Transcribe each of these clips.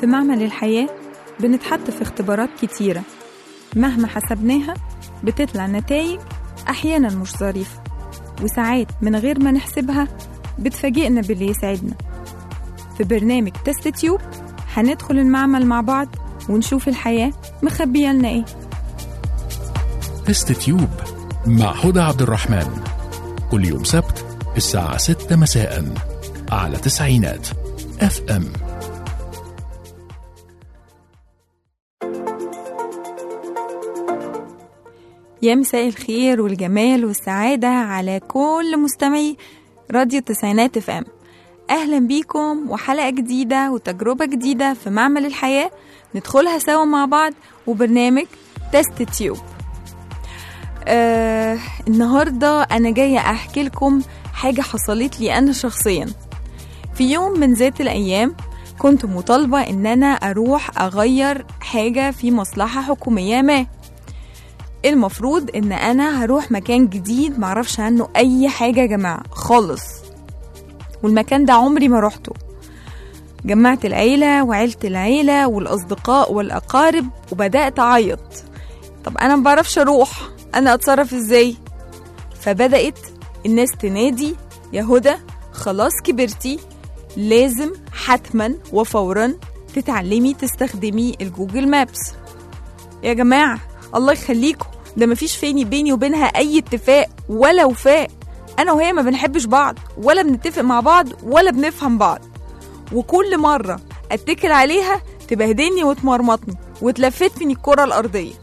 في معمل الحياة بنتحط في اختبارات كتيرة مهما حسبناها بتطلع نتائج أحيانا مش ظريفة وساعات من غير ما نحسبها بتفاجئنا باللي يسعدنا في برنامج تست تيوب هندخل المعمل مع بعض ونشوف الحياة مخبية لنا ايه تست تيوب مع هدى عبد الرحمن كل يوم سبت الساعة 6 مساء على تسعينات اف ام يا مساء الخير والجمال والسعادة على كل مستمعي راديو التسعينات اف ام اهلا بيكم وحلقة جديدة وتجربة جديدة في معمل الحياة ندخلها سوا مع بعض وبرنامج تست تيوب آه النهاردة أنا جاية أحكي لكم حاجة حصلت لي أنا شخصيا في يوم من ذات الأيام كنت مطالبة إن أنا أروح أغير حاجة في مصلحة حكومية ما المفروض إن أنا هروح مكان جديد معرفش عنه أي حاجة يا جماعة خالص والمكان ده عمري ما روحته جمعت العيلة وعيلة العيلة والأصدقاء والأقارب وبدأت أعيط طب أنا مبعرفش أروح أنا أتصرف إزاي فبدأت الناس تنادي يا هدى خلاص كبرتي لازم حتما وفورا تتعلمي تستخدمي الجوجل مابس يا جماعة الله يخليكم ده مفيش فيني بيني وبينها أي اتفاق ولا وفاء أنا وهي ما بنحبش بعض ولا بنتفق مع بعض ولا بنفهم بعض وكل مرة أتكل عليها تبهدلني وتمرمطني وتلفتني الكرة الأرضية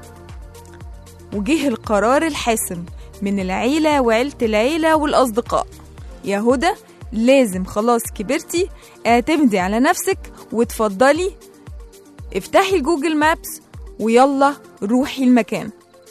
وجه القرار الحاسم من العيلة وعيلة العيلة والأصدقاء يا هدى لازم خلاص كبرتي اعتمدي على نفسك وتفضلي افتحي الجوجل مابس ويلا روحي المكان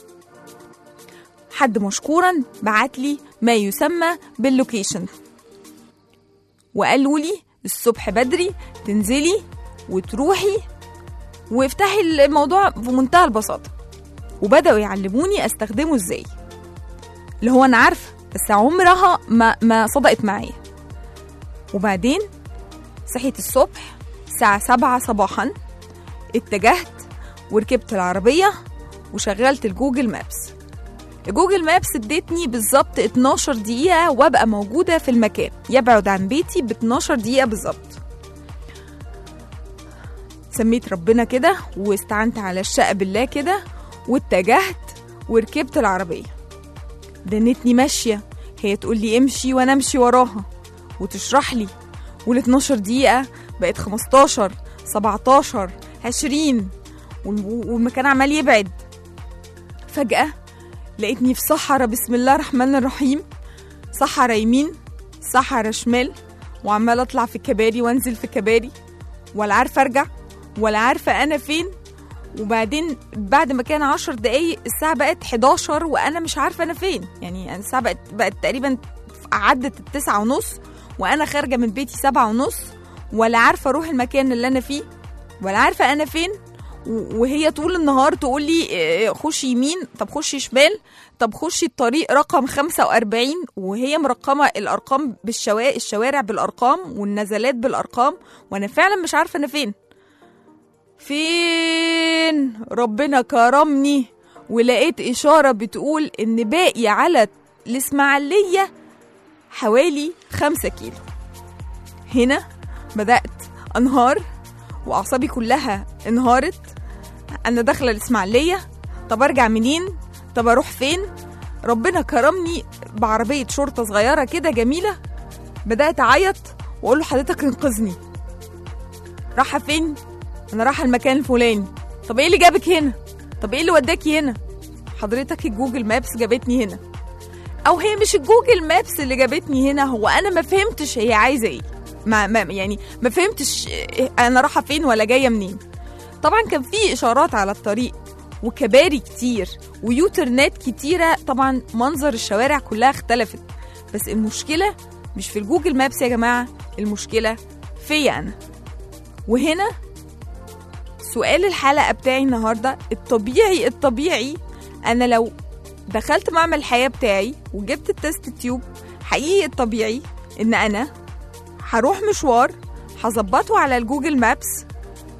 حد مشكورا بعتلي ما يسمى باللوكيشن وقالوا لي الصبح بدري تنزلي وتروحي وافتحي الموضوع بمنتهى البساطة وبدأوا يعلموني استخدمه ازاي اللي هو انا عارفة بس عمرها ما ما صدقت معايا وبعدين صحيت الصبح الساعة سبعة صباحا اتجهت وركبت العربية وشغلت الجوجل مابس الجوجل مابس ادتني بالظبط 12 دقيقة وابقى موجودة في المكان يبعد عن بيتي ب 12 دقيقة بالظبط سميت ربنا كده واستعنت على الشقة بالله كده واتجهت وركبت العربية دنتني ماشية هي تقول لي امشي وانا امشي وراها وتشرح لي وال 12 دقيقة بقت 15 17 20 والمكان عمال يبعد فجأة لقيتني في صحراء بسم الله الرحمن الرحيم صحراء يمين صحراء شمال وعمال اطلع في كباري وانزل في كباري ولا عارفه ارجع ولا عارفه انا فين وبعدين بعد ما كان عشر دقايق الساعة بقت 11 وأنا مش عارفة أنا فين يعني الساعة بقت, بقت تقريبا عدت التسعة ونص وأنا خارجة من بيتي سبعة ونص ولا عارفة أروح المكان اللي أنا فيه ولا عارفة أنا فين وهي طول النهار تقول لي خشي يمين طب خشي شمال طب خشي الطريق رقم 45 وهي مرقمة الأرقام بالشوارع الشوارع بالأرقام والنزلات بالأرقام وأنا فعلا مش عارفة أنا فين فين ربنا كرمني ولقيت إشارة بتقول إن باقي على الإسماعيلية حوالي خمسة كيلو هنا بدأت أنهار وأعصابي كلها انهارت أنا داخلة الإسماعيلية طب أرجع منين طب أروح فين ربنا كرمني بعربية شرطة صغيرة كده جميلة بدأت أعيط وأقول له حضرتك انقذني رايحة فين انا رايحه المكان الفلاني طب ايه اللي جابك هنا طب ايه اللي وداكي هنا حضرتك الجوجل مابس جابتني هنا او هي مش الجوجل مابس اللي جابتني هنا هو انا ما فهمتش هي عايزه ايه ما, ما يعني ما فهمتش انا رايحه فين ولا جايه منين طبعا كان في اشارات على الطريق وكباري كتير ويوترنات كتيره طبعا منظر الشوارع كلها اختلفت بس المشكله مش في الجوجل مابس يا جماعه المشكله فيا انا وهنا سؤال الحلقة بتاعي النهاردة الطبيعي الطبيعي أنا لو دخلت معمل الحياة بتاعي وجبت التست تيوب حقيقي الطبيعي إن أنا هروح مشوار هظبطه على الجوجل مابس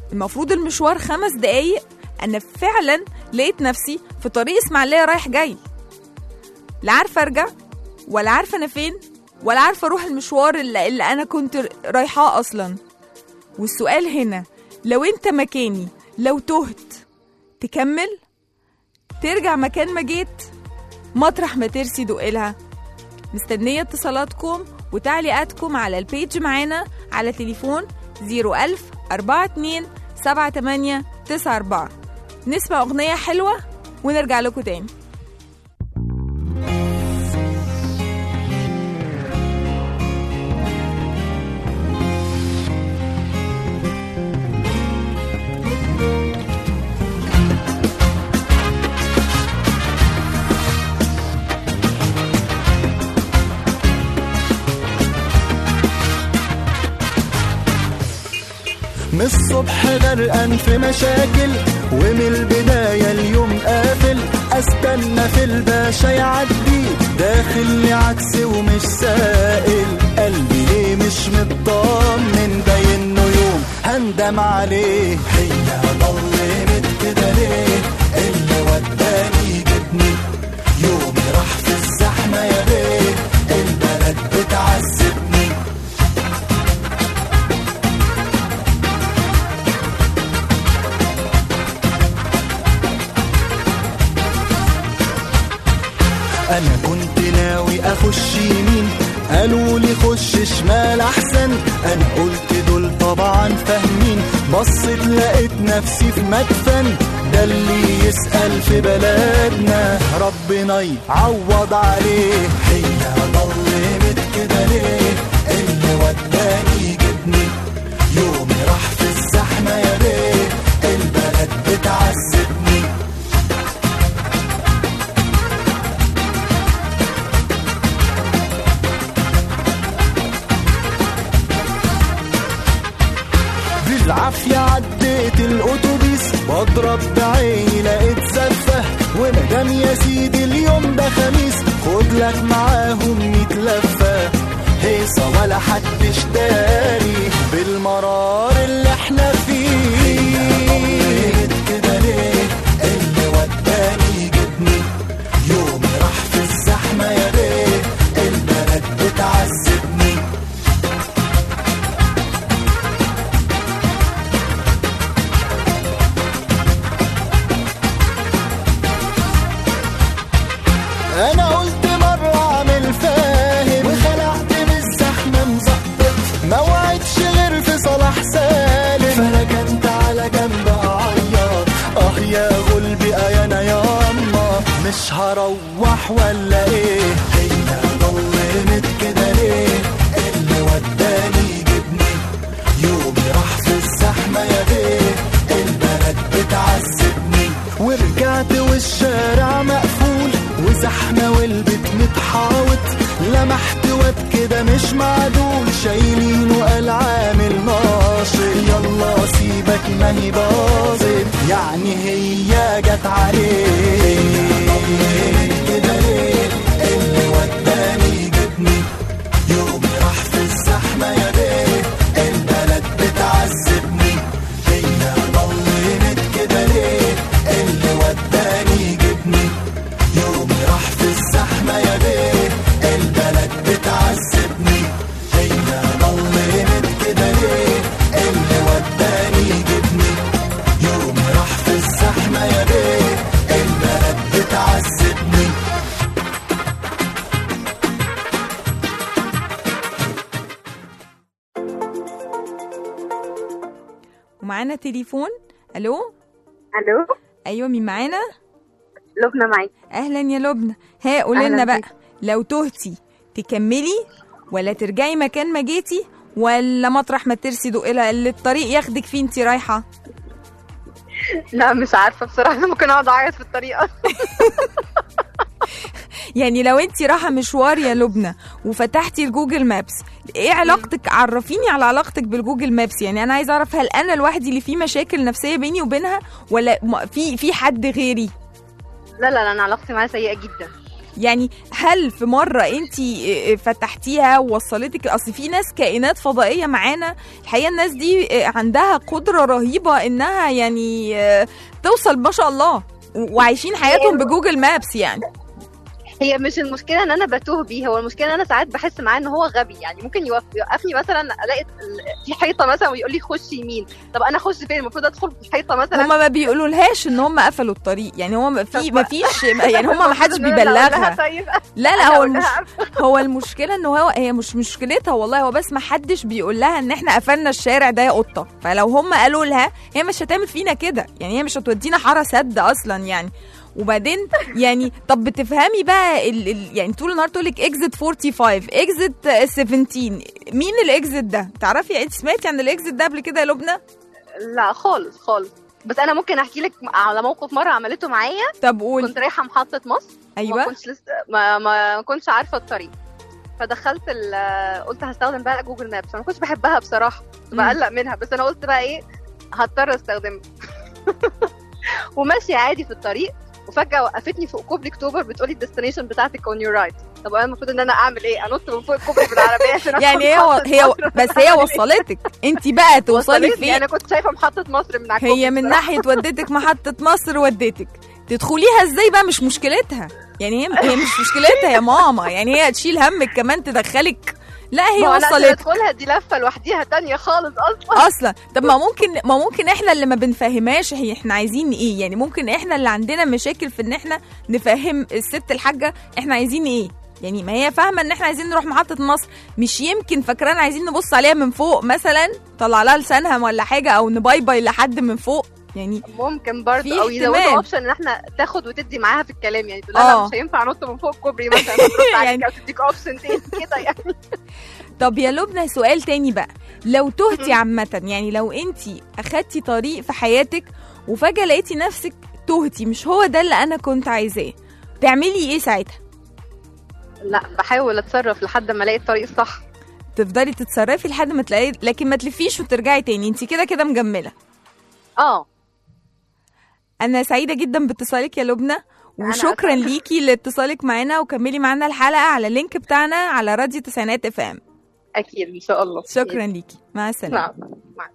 المفروض المشوار خمس دقايق انا فعلا لقيت نفسي في طريق اسماعيليه رايح جاي لا عارفه ارجع ولا عارفه انا فين ولا عارفه اروح المشوار اللي, اللي انا كنت رايحاه اصلا والسؤال هنا لو انت مكاني لو تهت تكمل ترجع مكان ما جيت مطرح ما ترسي دقلها مستنية اتصالاتكم وتعليقاتكم على البيج معانا على تليفون 01000 42 78 94 نسمع أغنية حلوة ونرجع لكم تاني من الصبح غرقان في مشاكل ومن البداية اليوم قافل استنى في الباشا يعدي داخل لي عكس ومش سائل قلبي ليه مش مطمن باين يوم هندم عليه هي ضلمت كده ليه اللي وداني جبني يومي راح في الزحمة يا بيه البلد بتعذبني انا كنت ناوي اخش يمين قالوا لي خش شمال احسن انا قلت دول طبعا فاهمين بصيت لقيت نفسي في مدفن ده اللي يسأل في بلدنا ربنا يعوض عليه هي ضلمت كده ليه اللي وداني جبني يومي راح في الزحمة يا بيه البلد بتعذبني بالعافية عديت الأتوبيس بضرب بعيني لقيت زفة ومدام يا سيدي اليوم ده خميس خد لك معاهم ميت لفة هيصة ولا حدش داري بالمرار اللي احنا فيه كده ليه اللي وداني جبني يومي راح في الزحمة يا بيه البلد بتعذبني انا قلت مرة اعمل فاهم وخلعت من الزحمة مزقط ما وعدش غير في صلاح سالم فركنت على جنب اعيط اه يا غلبي آه انا ياما مش هروح ولا ايه هي ضلمت كده ليه اللي وداني جبني يومي راح في الزحمة يا بيه البلد بتعذبني ورجعت والشارع مقفول وزحمة والبيت متحاوط لمحت واد كده مش معدول شايلينه قال عامل ناشط يلا سيبك ما هي باظت يعني هي جت عليه كده ليه اللي وداني جبني يومي راح في الزحمة يا بيه البلد بتعذبني هي ضلمت كده ليه اللي وداني جبني يومي راح في الزحمة يا بيه البلد بتعذبني هي ضلمت كده ليه اللي وداني جبني يومي راح في الزحمة يا بيه البلد بتعذبني ومعانا تليفون الو الو ايوه مين معانا لبنى معاكي اهلا يا لبنى ها قولي أهلاً لنا بقى بيك. لو تهتي تكملي ولا ترجعي مكان ما جيتي ولا مطرح ما ترسي دقلها اللي الطريق ياخدك فيه انت رايحه لا مش عارفه بصراحه أنا ممكن اقعد اعيط في الطريقه يعني لو انت رايحه مشوار يا لبنى وفتحتي الجوجل مابس ايه علاقتك عرفيني على علاقتك بالجوجل مابس يعني انا عايزه اعرف هل انا لوحدي اللي فيه مشاكل نفسيه بيني وبينها ولا م- في في حد غيري لا لا لا انا علاقتي معاه سيئه جدا يعني هل في مره انت فتحتيها ووصلتك اصل في ناس كائنات فضائيه معانا الحقيقه الناس دي عندها قدره رهيبه انها يعني آه، توصل ما شاء الله و- وعايشين حياتهم بجوجل مابس يعني هي مش المشكله ان انا بتوه بيه هو المشكله ان انا ساعات بحس معاه ان هو غبي يعني ممكن يوقف يوقفني مثلا الاقي ال- في حيطه مثلا ويقول لي خش يمين طب انا اخش فين المفروض ادخل في الحيطه مثلا هما ما بيقولوا لهاش ان هم قفلوا الطريق يعني هو ما في طب ما فيش يعني هم ما حدش المفروض إن أنا أقول لها بيبلغها طيب لا لا أنا هو أقول المش... لها هو المشكله ان هو هي مش مشكلتها والله هو بس ما حدش بيقول لها ان احنا قفلنا الشارع ده يا قطه فلو هم قالوا لها هي مش هتعمل فينا كده يعني هي مش هتودينا حاره سد اصلا يعني وبعدين يعني طب بتفهمي بقى ال... ال... يعني طول النهار تقول لك اكزit 45 اكزit 17 مين الاكزit ده تعرفي انت سمعتي عن الاكزit ده قبل كده يا لبنى لا خالص خالص بس انا ممكن احكي لك على موقف مره عملته معايا طب قول كنت رايحه محطه مصر ما ايوه كنتش لسه ما ما كنتش عارفه الطريق فدخلت ال- قلت هستخدم بقى جوجل مابس انا ما كنتش بحبها بصراحه كنت مم. بقلق منها بس انا قلت بقى ايه هضطر استخدمها وماشيه عادي في الطريق وفجاه وقفتني فوق كوبري اكتوبر بتقولي الديستنيشن بتاعتك اون يور رايت طب انا المفروض ان انا اعمل ايه انط من فوق الكوبري بالعربيه عشان أدخل يعني هي و... محطة هي و... مصر؟ بس هي وصلتك انت بقى توصلي وصلتني، فين انا كنت شايفه محطه مصر من على الكوبري هي من بصراحة. ناحيه ودتك محطه مصر ودتك تدخليها ازاي بقى مش مشكلتها يعني هي هي مش مشكلتها يا ماما يعني هي تشيل همك كمان تدخلك لا هي ما هو أنا عشان وصلت ادخلها دي لفه لوحديها تانية خالص اصلا اصلا طب ما ممكن ما ممكن احنا اللي ما بنفهمهاش هي احنا عايزين ايه يعني ممكن احنا اللي عندنا مشاكل في ان احنا نفهم الست الحاجه احنا عايزين ايه يعني ما هي فاهمه ان احنا عايزين نروح محطه مصر مش يمكن فاكرانا عايزين نبص عليها من فوق مثلا طلع لها لسانها ولا حاجه او نباي باي لحد من فوق يعني ممكن برضه في او يزودوا احتمال. اوبشن ان احنا تاخد وتدي معاها في الكلام يعني تقول لها آه. لا مش هينفع انط من فوق الكوبري مثلا هترد يعني- عليك او تديك اوبشن تاني كده يعني طب يا لبنى سؤال تاني بقى لو تهتي عامة يعني لو انت اخدتي طريق في حياتك وفجأة لقيتي نفسك تهتي مش هو ده اللي انا كنت عايزاه تعملي ايه ساعتها لا بحاول اتصرف لحد ما الاقي الطريق الصح تفضلي تتصرفي لحد ما تلاقي لكن ما تلفيش وترجعي تاني انت كده كده مجملة اه انا سعيدة جدا باتصالك يا لبنى أنا وشكرا أسعد. ليكي لاتصالك معانا وكملي معانا الحلقة على اللينك بتاعنا على راديو تسعينات اف ام اكيد ان شاء الله شكرا ليكي مع السلامة نعم مع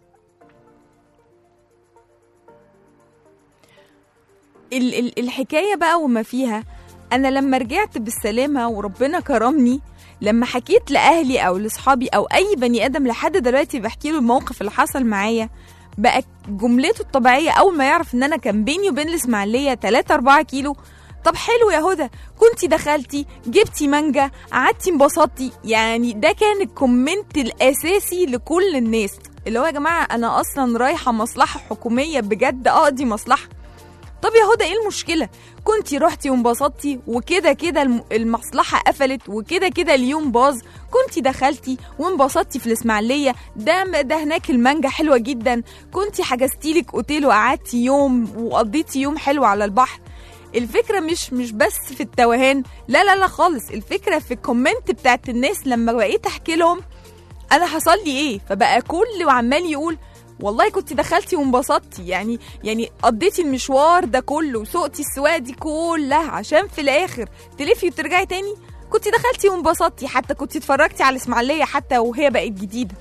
ال- ال- الحكايه بقى وما فيها انا لما رجعت بالسلامه وربنا كرمني لما حكيت لاهلي او لاصحابي او اي بني ادم لحد دلوقتي بحكي له الموقف اللي حصل معايا بقى جملته الطبيعيه اول ما يعرف ان انا كان بيني وبين الاسماعيليه 3 4 كيلو طب حلو يا هدى كنتي دخلتي جبتي مانجا قعدتي انبسطتي يعني ده كان الكومنت الاساسي لكل الناس اللي هو يا جماعه انا اصلا رايحه مصلحه حكوميه بجد اقضي مصلحه طب يا هدى ايه المشكله كنتي رحتي وانبسطتي وكده كده الم- المصلحه قفلت وكده كده اليوم باظ كنتي دخلتي وانبسطتي في الاسماعيليه ده ده هناك المانجا حلوه جدا كنتي حجزتي لك اوتيل وقعدتي يوم وقضيتي يوم حلو على البحر الفكره مش مش بس في التوهان لا لا لا خالص الفكره في الكومنت بتاعت الناس لما بقيت احكي لهم انا حصل لي ايه فبقى كل وعمال يقول والله كنت دخلتي وانبسطتي يعني يعني قضيتي المشوار ده كله وسوقتي السواقه دي كلها عشان في الاخر تلفي وترجعي تاني كنت دخلتي وانبسطتي حتى كنت اتفرجتي على الاسماعيليه حتى وهي بقت جديده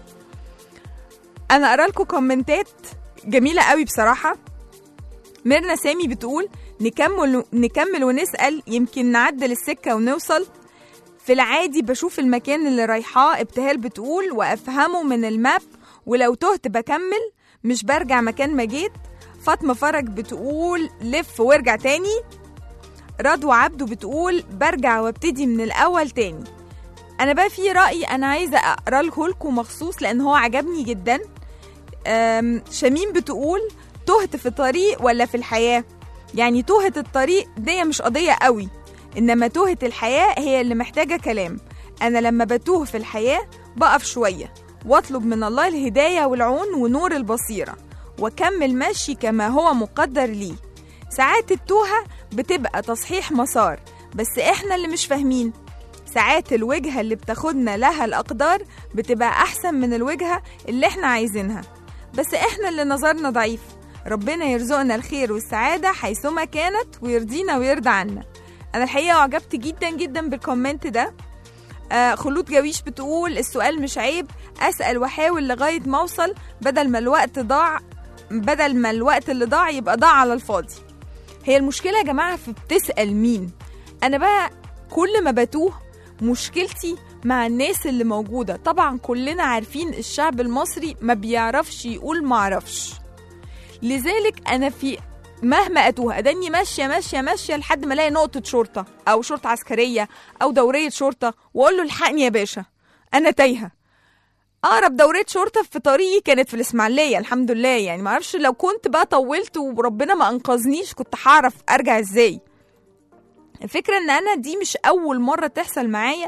انا اقرا لكم كومنتات جميله قوي بصراحه ميرنا سامي بتقول نكمل نكمل ونسال يمكن نعدل السكه ونوصل في العادي بشوف المكان اللي رايحاه ابتهال بتقول وافهمه من الماب ولو تهت بكمل مش برجع مكان ما جيت فاطمه فرج بتقول لف وارجع تاني رضوى عبده بتقول برجع وابتدي من الاول تاني انا بقى في راي انا عايزه اقراه لكم مخصوص لان هو عجبني جدا أم، شميم بتقول تهت في طريق ولا في الحياه يعني تهت الطريق دي مش قضيه قوي انما تهة الحياة هي اللي محتاجة كلام انا لما بتوه في الحياة بقف شوية واطلب من الله الهداية والعون ونور البصيرة واكمل مشي كما هو مقدر لي ساعات التوهة بتبقى تصحيح مسار بس احنا اللي مش فاهمين ساعات الوجهة اللي بتاخدنا لها الأقدار بتبقى أحسن من الوجهة اللي احنا عايزينها بس احنا اللي نظرنا ضعيف ربنا يرزقنا الخير والسعادة حيثما كانت ويرضينا ويرضى عنا انا الحقيقه اعجبت جدا جدا بالكومنت ده آه خلود جويش بتقول السؤال مش عيب اسال واحاول لغايه ما اوصل بدل ما الوقت ضاع بدل ما الوقت اللي ضاع يبقى ضاع على الفاضي هي المشكله يا جماعه في بتسال مين انا بقى كل ما بتوه مشكلتي مع الناس اللي موجوده طبعا كلنا عارفين الشعب المصري ما بيعرفش يقول معرفش لذلك انا في مهما اتوه اداني ماشيه ماشيه ماشيه لحد ما الاقي نقطه شرطه او شرطه عسكريه او دوريه شرطه واقول له الحقني يا باشا انا تايهه اقرب دوريه شرطه في طريقي كانت في الاسماعيليه الحمد لله يعني ما اعرفش لو كنت بقى طولت وربنا ما انقذنيش كنت هعرف ارجع ازاي الفكره ان انا دي مش اول مره تحصل معايا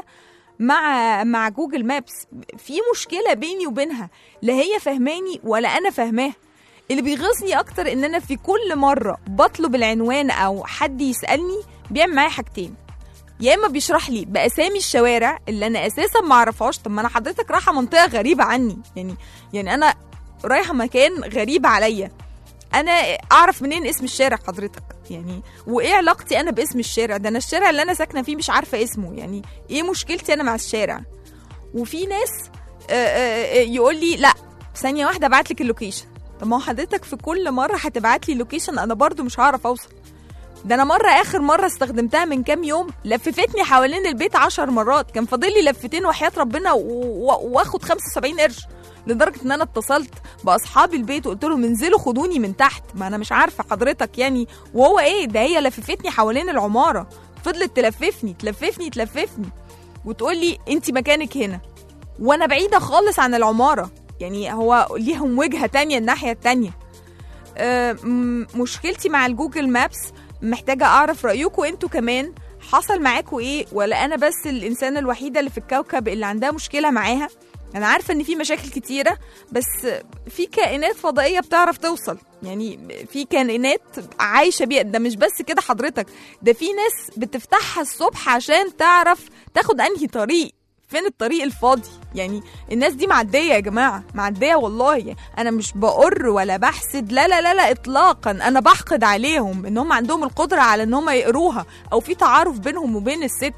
مع مع جوجل مابس في مشكله بيني وبينها لا هي فهماني ولا انا فاهماها اللي بيغيظني اكتر ان انا في كل مره بطلب العنوان او حد يسالني بيعمل معايا حاجتين يا اما بيشرح لي باسامي الشوارع اللي انا اساسا ما اعرفهاش طب ما انا حضرتك رايحه منطقه غريبه عني يعني يعني انا رايحه مكان غريب عليا انا اعرف منين اسم الشارع حضرتك يعني وايه علاقتي انا باسم الشارع ده انا الشارع اللي انا ساكنه فيه مش عارفه اسمه يعني ايه مشكلتي انا مع الشارع وفي ناس آه، آه، آه، يقول لي لا ثانيه واحده ابعت لك اللوكيشن طب ما هو حضرتك في كل مره هتبعت لي لوكيشن انا برضو مش هعرف اوصل ده انا مره اخر مره استخدمتها من كام يوم لففتني حوالين البيت عشر مرات كان فاضل لي لفتين وحياه ربنا و- و- واخد 75 قرش لدرجه ان انا اتصلت باصحاب البيت وقلت لهم انزلوا خدوني من تحت ما انا مش عارفه حضرتك يعني وهو ايه ده هي لففتني حوالين العماره فضلت تلففني تلففني تلففني وتقول لي انت مكانك هنا وانا بعيده خالص عن العماره يعني هو ليهم وجهه تانية الناحيه التانية آه، م- مشكلتي مع الجوجل مابس محتاجه اعرف رايكم انتوا كمان حصل معاكم ايه ولا انا بس الانسانه الوحيده اللي في الكوكب اللي عندها مشكله معاها انا عارفه ان في مشاكل كتيره بس في كائنات فضائيه بتعرف توصل يعني في كائنات عايشه بيها ده مش بس كده حضرتك ده في ناس بتفتحها الصبح عشان تعرف تاخد انهي طريق فين الطريق الفاضي يعني الناس دي معديه يا جماعه معديه والله يعني انا مش بقر ولا بحسد لا لا لا لا اطلاقا انا بحقد عليهم ان هم عندهم القدره على ان هم يقروها او في تعارف بينهم وبين الست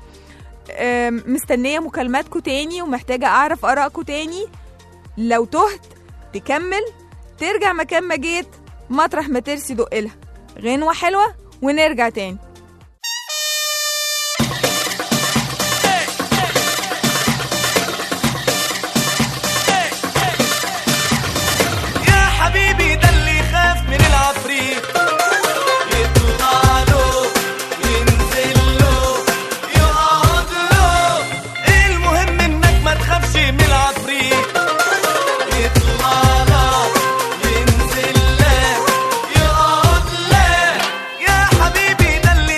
أم، مستنيه مكالماتكم تاني ومحتاجه اعرف ارائكم تاني لو تهت تكمل ترجع مكان ما جيت مطرح ما ترسي دقلها غنوه حلوه ونرجع تاني يا حبيبي ده اللي يخاف من العفريت يطلع له ينزل له يقعد له المهم انك ما تخافش من العفريت يطلع لك ينزل لك يقعد لك يا حبيبي ده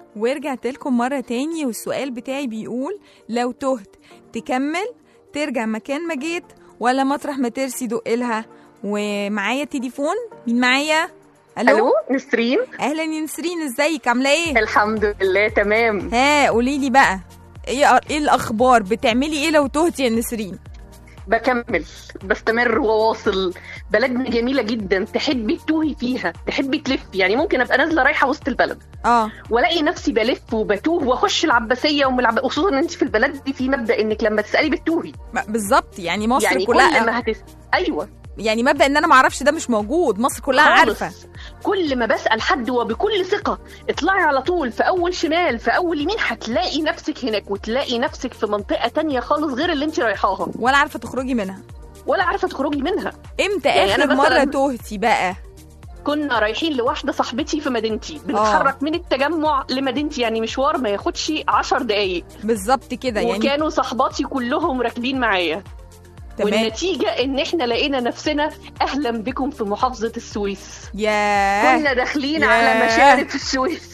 ورجعت لكم مرة تاني والسؤال بتاعي بيقول لو تهت تكمل ترجع مكان ما جيت ولا مطرح ما ترسي دقلها ومعايا تليفون مين معايا الو, الو نسرين اهلا يا نسرين ازيك عامله ايه الحمد لله تمام ها قولي لي بقى ايه ايه الاخبار بتعملي ايه لو تهتي يا نسرين بكمل بستمر وواصل بلدنا جميله جدا تحبي تتوهي فيها تحبي تلفي يعني ممكن ابقى نازله رايحه وسط البلد اه والاقي نفسي بلف وبتوه واخش العباسيه ومن العب... خصوصا ان انت في البلد دي في مبدا انك لما تسالي بتتوهي ب- بالظبط يعني مصر يعني كلها كل ما هتس... ايوه يعني مبدا ان انا ما اعرفش ده مش موجود مصر كلها خالص. عارفه كل ما بسال حد وبكل ثقه اطلعي على طول في اول شمال في اول يمين هتلاقي نفسك هناك وتلاقي نفسك في منطقه تانية خالص غير اللي انت رايحاها ولا عارفه تخرجي منها ولا عارفه تخرجي منها امتى يعني اخر أنا مره مثلاً- تهتي بقى كنا رايحين لواحده صاحبتي في مدينتي بنتحرك من التجمع لمدينتي يعني مشوار ما ياخدش عشر دقايق بالظبط كده يعني وكانوا صحباتي كلهم راكبين معايا تمام والنتيجة إن إحنا لقينا نفسنا أهلا بكم في محافظة السويس ياه كنا داخلين ياه. على مشارف في السويس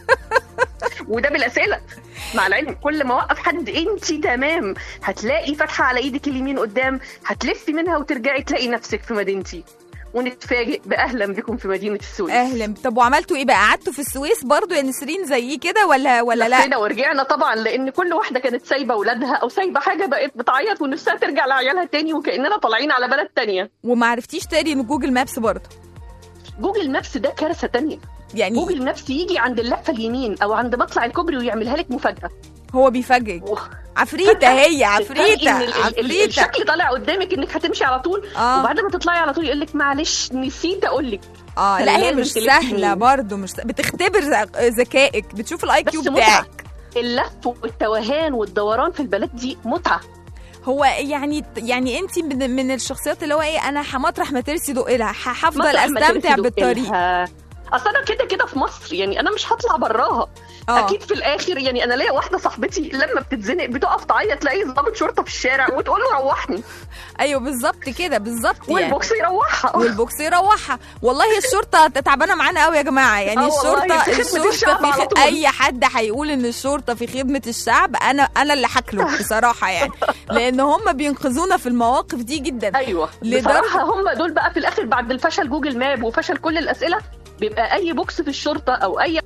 وده بالأسئلة مع العلم كل ما اوقف حد انت تمام هتلاقي فتحه على ايدك اليمين قدام هتلفي منها وترجعي تلاقي نفسك في مدينتي ونتفاجئ باهلا بكم في مدينه السويس اهلا طب وعملتوا ايه بقى قعدتوا في السويس برضو يا نسرين زي كده ولا ولا لا لفينا ورجعنا طبعا لان كل واحده كانت سايبه اولادها او سايبه حاجه بقت بتعيط ونفسها ترجع لعيالها تاني وكاننا طالعين على بلد تانية وما عرفتيش تقري من جوجل مابس برضو جوجل مابس ده كارثه تانية يعني جوجل مابس يجي عند اللفه اليمين او عند مطلع الكوبري ويعملها لك مفاجاه هو بيفاجئك وخ- عفريته هي تتفاجئي عفريته إن ال- ال- ال- عفريته الشكل طالع قدامك انك هتمشي على طول اه وبعد ما تطلعي على طول يقول لك معلش نسيت اقول لك اه لا هي لازم مش تلفي سهله يمين. برضو مش بتختبر ذ- ذكائك بتشوف الاي كيو بس بتاعك اللف والتوهان والدوران في البلد دي متعه هو يعني يعني انت من, من الشخصيات اللي هو ايه انا مطرح ما ترسي دقلها هفضل مطرح ما استمتع ترسي بالطريق دقلها. اصل انا كده كده في مصر يعني انا مش هطلع براها اه اكيد في الاخر يعني انا ليا واحده صاحبتي لما بتتزنق بتقف تعيط تلاقي ضابط شرطه في الشارع وتقول له روحني ايوه بالظبط كده بالظبط يعني والبوكس يروحها والبوكس يروحها والله الشرطه تعبانه معانا قوي يا جماعه يعني آه والله، الشرطه في خدمة الشرطه الشعب على في طول. اي حد هيقول ان الشرطه في خدمه الشعب انا انا اللي هاكله بصراحه يعني لان هم بينقذونا في المواقف دي جدا ايوه لدرجة- بصراحه هم دول بقى في الاخر بعد الفشل جوجل ماب وفشل كل الاسئله بيبقى اي بوكس في الشرطه او اي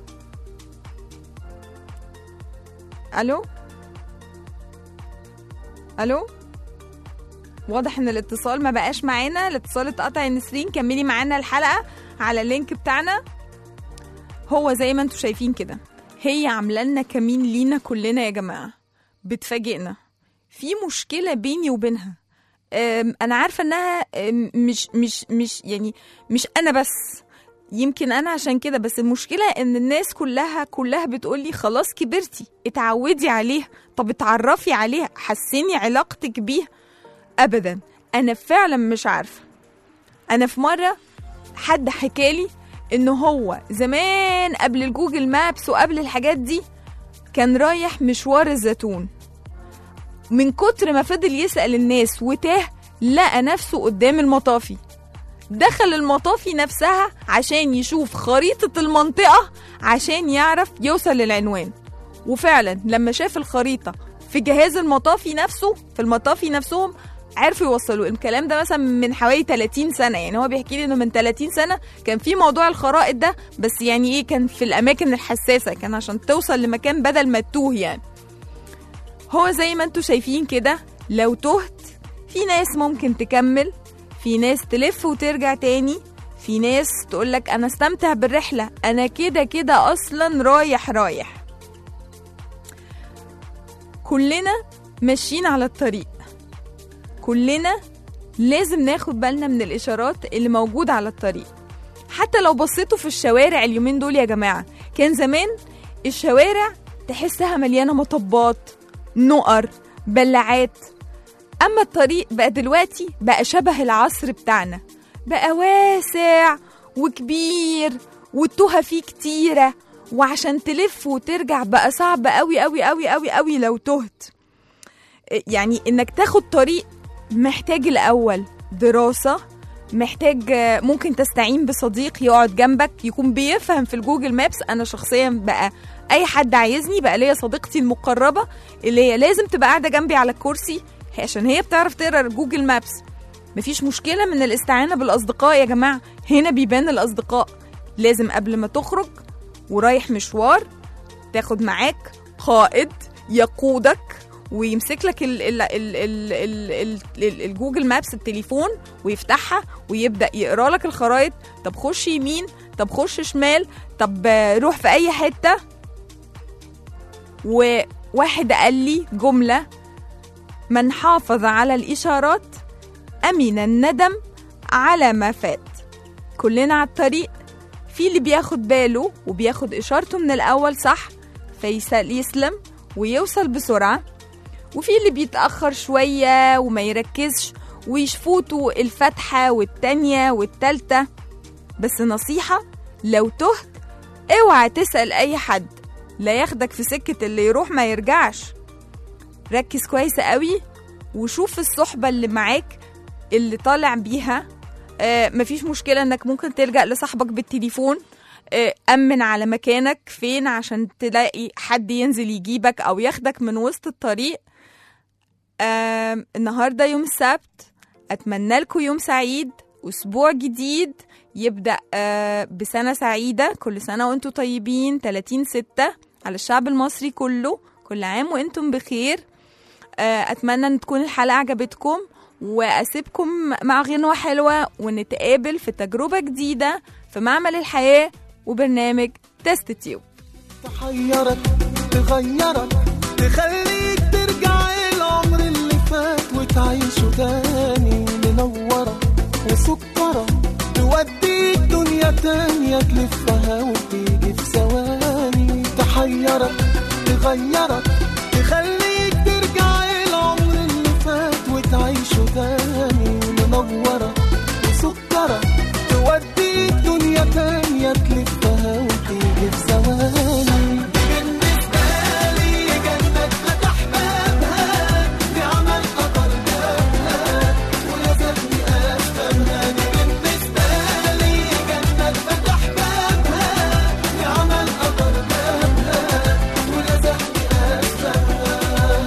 الو الو واضح ان الاتصال ما بقاش معانا الاتصال اتقطع يا نسرين كملي معانا الحلقه على اللينك بتاعنا هو زي ما انتم شايفين كده هي عامله لنا كمين لينا كلنا يا جماعه بتفاجئنا في مشكله بيني وبينها أم، انا عارفه انها أم، مش مش مش يعني مش انا بس يمكن انا عشان كده بس المشكله ان الناس كلها كلها بتقولي خلاص كبرتي اتعودي عليها طب اتعرفي عليها حسني علاقتك بيها ابدا انا فعلا مش عارفه انا في مره حد حكالي ان هو زمان قبل الجوجل مابس وقبل الحاجات دي كان رايح مشوار الزيتون من كتر ما فضل يسأل الناس وتاه لقى نفسه قدام المطافي دخل المطافي نفسها عشان يشوف خريطة المنطقة عشان يعرف يوصل للعنوان وفعلا لما شاف الخريطة في جهاز المطافي نفسه في المطافي نفسهم عرفوا يوصلوا الكلام ده مثلا من حوالي 30 سنة يعني هو بيحكي لي انه من 30 سنة كان في موضوع الخرائط ده بس يعني ايه كان في الاماكن الحساسة كان عشان توصل لمكان بدل ما تتوه يعني هو زي ما انتوا شايفين كده لو تهت في ناس ممكن تكمل في ناس تلف وترجع تاني في ناس تقولك انا استمتع بالرحلة انا كده كده اصلا رايح رايح كلنا ماشيين على الطريق كلنا لازم ناخد بالنا من الاشارات اللي موجودة على الطريق حتى لو بصيتوا في الشوارع اليومين دول يا جماعة كان زمان الشوارع تحسها مليانة مطبات نقر بلعات أما الطريق بقى دلوقتي بقى شبه العصر بتاعنا بقى واسع وكبير والتوهة فيه كتيرة وعشان تلف وترجع بقى صعب قوي قوي قوي قوي قوي لو تهت يعني انك تاخد طريق محتاج الاول دراسة محتاج آه، ممكن تستعين بصديق يقعد جنبك يكون بيفهم في الجوجل مابس انا شخصيا بقى اي حد عايزني بقى ليا صديقتي المقربه اللي هي لازم تبقى قاعده جنبي على الكرسي عشان هي بتعرف تقرا جوجل مابس مفيش مشكله من الاستعانه بالاصدقاء يا جماعه هنا بيبان الاصدقاء لازم قبل ما تخرج ورايح مشوار تاخد معاك قائد يقودك ويمسك لك ال ال ال ال ال ال ال الجوجل مابس التليفون ويفتحها ويبدا يقرا لك الخرائط طب خش يمين طب خش شمال طب آه، روح في اي حته وواحد قال لي جمله من حافظ على الاشارات امن الندم على ما فات كلنا على الطريق في اللي بياخد باله وبياخد اشارته من الاول صح فيسال يسلم ويوصل بسرعه وفي اللي بيتاخر شويه وما يركزش ويشفوتوا الفتحه والتانيه والتالته بس نصيحه لو تهت اوعى تسال اي حد لا ياخدك في سكه اللي يروح ما يرجعش ركز كويس قوي وشوف الصحبه اللي معاك اللي طالع بيها آه مفيش مشكله انك ممكن تلجا لصاحبك بالتليفون آه، أمن على مكانك فين عشان تلاقي حد ينزل يجيبك أو ياخدك من وسط الطريق آم، النهاردة يوم السبت أتمنى لكم يوم سعيد أسبوع جديد يبدأ آه، بسنة سعيدة كل سنة وانتم طيبين 30 ستة على الشعب المصري كله كل عام وانتم بخير آه، أتمنى أن تكون الحلقة عجبتكم وأسيبكم مع غنوة حلوة ونتقابل في تجربة جديدة في معمل الحياة وبرنامج تيست تيوب تحيرك تغيرك تخليك ترجع العمر اللي فات وتعيشه تاني منورة وسكرة توديك دنيا تانية تلفها وتيجي في ثواني تحيرك تغيرك تخليك ترجع العمر اللي فات وتعيشه تاني منورة وسكرة توديك دنيا تانية تلفها وتيجي في ثواني بالنسبة لي جنة فتح بابها بعمل قطر جابها ولازمني أفهمها دي بالنسبة لي جنة فتح بابها بعمل قطر جابها ولازمني أفهمها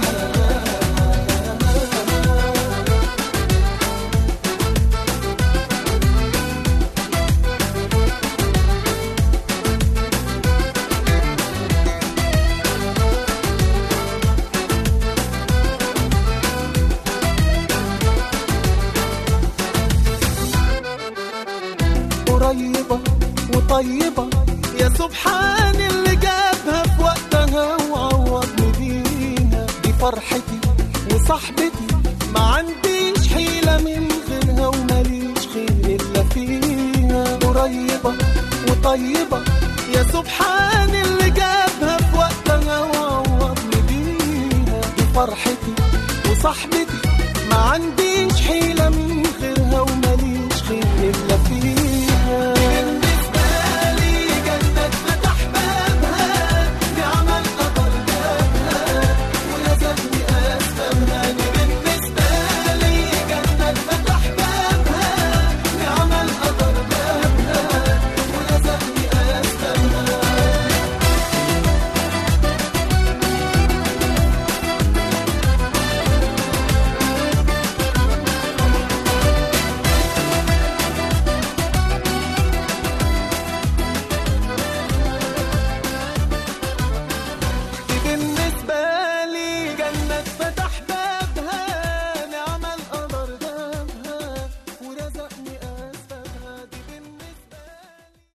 قريبة وطيبة يا سبحان اللي جابها في وقتها وعوضني بيها دي فرحتي وصاحبتي ما عنديش حيلة من غيرها وماليش خير إلا فيها قريبة وطيبة يا سبحان اللي جابها في وقتها وعوضني بيها دي فرحتي وصاحبتي ما عنديش